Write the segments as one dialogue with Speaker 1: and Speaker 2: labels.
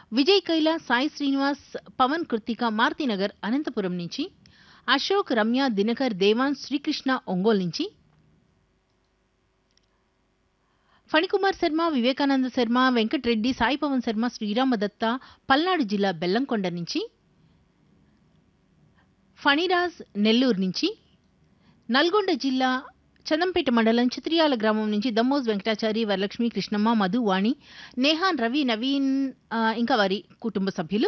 Speaker 1: విజయ్ కైలా సాయి శ్రీనివాస్ పవన్ కృతిక మారుతినగర్ అనంతపురం నుంచి అశోక్ రమ్య దినకర్ దేవాన్ శ్రీకృష్ణ ఒంగోలు నుంచి ఫణికుమార్ శర్మ వివేకానంద శర్మ వెంకటరెడ్డి సాయి పవన్ శర్మ శ్రీరామదత్త పల్నాడు జిల్లా బెల్లంకొండ నుంచి ఫణిరాజ్ నెల్లూరు నుంచి నల్గొండ జిల్లా చందంపేట మండలం చిత్రియాల గ్రామం నుంచి దమ్మోజ్ వెంకటాచారి వరలక్ష్మి కృష్ణమ్మ మధు వాణి నేహాన్ రవి నవీన్ ఆ, ఇంకా వారి కుటుంబ సభ్యులు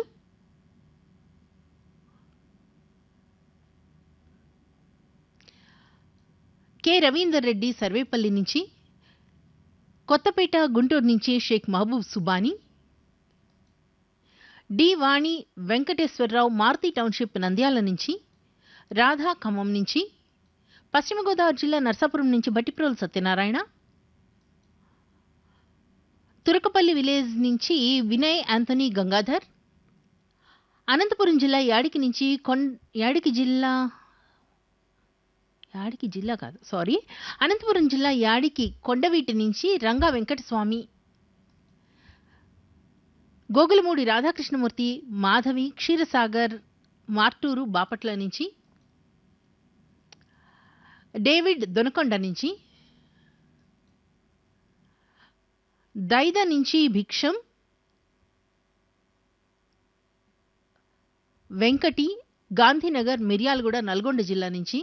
Speaker 1: కె రవీందర్ రెడ్డి సర్వేపల్లి నుంచి కొత్తపేట గుంటూరు నుంచి షేక్ మహబూబ్ సుబానీ డి వాణి వెంకటేశ్వరరావు మారుతి టౌన్షిప్ నంద్యాల నుంచి రాధా ఖమ్మం నుంచి పశ్చిమ గోదావరి జిల్లా నర్సాపురం నుంచి బట్టిప్రోలు సత్యనారాయణ తురకపల్లి విలేజ్ నుంచి వినయ్ యాంథనీ గంగాధర్ అనంతపురం జిల్లా యాడికి నుంచి కొన్ యాడికి జిల్లా యాడికి జిల్లా కాదు సారీ అనంతపురం జిల్లా యాడికి కొండవీటి నుంచి రంగా వెంకటస్వామి గోగులమూడి రాధాకృష్ణమూర్తి మాధవి క్షీరసాగర్ మార్టూరు బాపట్ల నుంచి డేవిడ్ దొనకొండ నుంచి దైద నుంచి భిక్షం వెంకటి గాంధీనగర్ మిర్యాలగూడ నల్గొండ జిల్లా నుంచి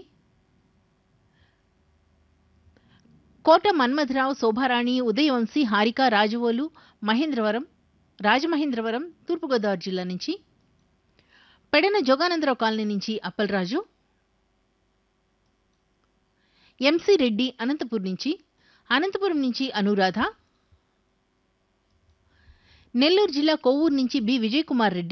Speaker 1: కోట మన్మథరావు శోభారాణి ఉదయవంశీ హారిక రాజవోలు మహేంద్రవరం రాజమహేంద్రవరం తూర్పుగోదావరి జిల్లా నుంచి పెడన జోగానందరావు కాలనీ నుంచి అప్పలరాజు ఎంసీ రెడ్డి అనంతపురం నుంచి అనంతపురం నుంచి అనురాధ నెల్లూరు జిల్లా కొవ్వూరు నుంచి బి విజయకుమార్ రెడ్డి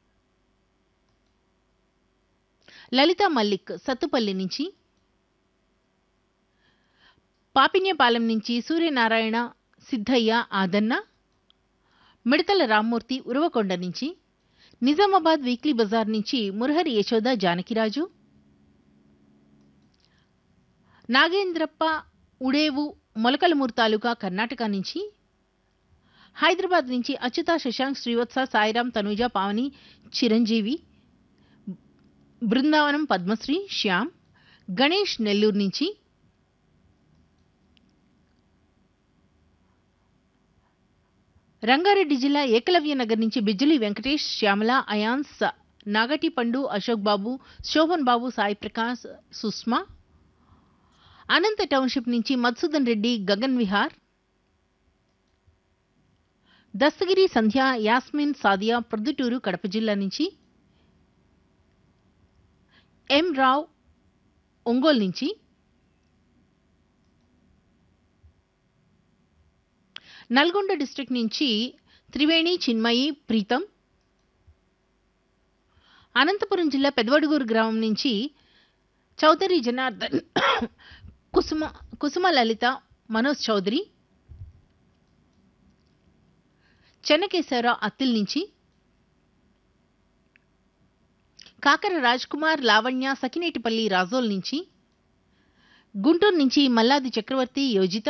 Speaker 1: లలిత మల్లిక్ సత్తుపల్లి నుంచి పాపిన్యపాలెం నుంచి సూర్యనారాయణ సిద్ధయ్య ఆదన్న మిడతల రామ్మూర్తి ఉరవకొండ నుంచి నిజామాబాద్ వీక్లీ బజార్ నుంచి మురహరి యశోద జానకిరాజు నాగేంద్రప్ప ఉడేవు మొలకలమూరు తాలూకా కర్ణాటక నుంచి హైదరాబాద్ నుంచి అచ్యుత శశాంక్ శ్రీవత్స సాయిరాం తనూజ పావని చిరంజీవి బృందావనం పద్మశ్రీ శ్యామ్ గణేష్ నెల్లూరు నుంచి రంగారెడ్డి జిల్లా ఏకలవ్య నగర్ నుంచి బిజ్జలి వెంకటేష్ శ్యామల అయాన్స్ నాగటి పండు అశోక్ బాబు శోభన్ బాబు సాయి ప్రకాష్ సుష్మా అనంత టౌన్షిప్ నుంచి మధుసూదన్ రెడ్డి గగన్ విహార్ దస్తగిరి సంధ్య యాస్మిన్ సాదియా ప్రొద్దుటూరు కడప జిల్లా నుంచి ఎం రావ్ ఒంగోలు నుంచి నల్గొండ డిస్ట్రిక్ట్ నుంచి త్రివేణి చిన్మయి ప్రీతం అనంతపురం జిల్లా పెదవడుగూరు గ్రామం నుంచి చౌదరి జనార్దన్ కుసుమ కుసుమ లలిత మనోజ్ చౌదరి చెన్నకేశ్వరరావు అత్తిల్ నుంచి కాకర రాజ్ కుమార్ లావణ్య సకినేటిపల్లి రాజోల్ నుంచి గుంటూరు నుంచి Malladi Chakravarthi Yojitha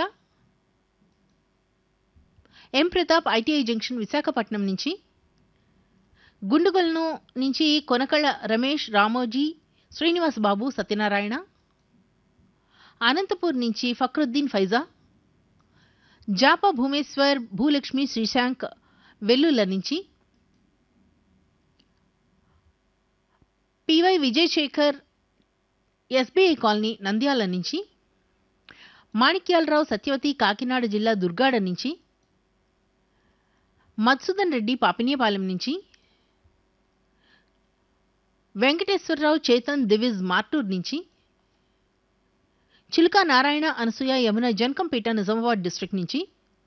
Speaker 1: M Pratap ITI junction Visakhapatnam నుంచి గుండుగల్ను నుంచి కొనకళ్ళ రమేష్ రామోజీ శ్రీనివాస్ బాబు సత్యనారాయణ అనంతపూర్ నుంచి ఫక్రుద్దీన్ ఫైజా జాపా భూమేశ్వర్ భూలక్ష్మి శ్రీశాంక్ వెల్లుల నుంచి P Y Vijayasekhar SBI colony Nandyal నుంచి మాణిక్యాలరావు సత్యవతి కాకినాడ జిల్లా దుర్గాడ నుంచి మధుసూదన్ రెడ్డి పాపినియపాలెం నుంచి వెంకటేశ్వరరావు చేతన్ దివిజ్ మార్టూర్ నుంచి చిలుకా నారాయణ అనసూయ యమున జనకంపేట నిజామాబాద్ డిస్ట్రిక్ట్ నుంచి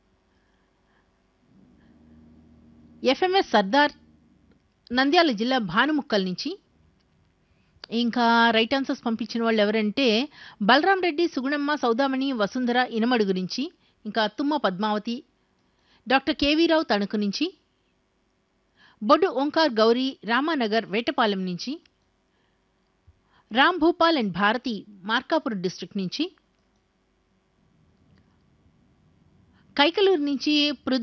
Speaker 1: ఎఫ్ఎంఎస్ సర్దార్ నంద్యాల జిల్లా భానుముక్కల్ నుంచి ఇంకా రైట్ ఆన్సర్స్ పంపించిన వాళ్ళు ఎవరంటే బలరాం రెడ్డి సుగుణమ్మ సౌదామణి వసుంధర ఇనమడు గురించి ఇంకా తుమ్మ పద్మావతి డాక్టర్ కేవీరావు తణుకు నుంచి బొడ్డు ఓంకార్ గౌరీ రామానగర్ వేటపాలెం నుంచి రామ్ భూపాల్ అండ్ భారతి మార్కాపురం డిస్ట్రిక్ట్ నుంచి కైకలూరు నుంచి పృథ్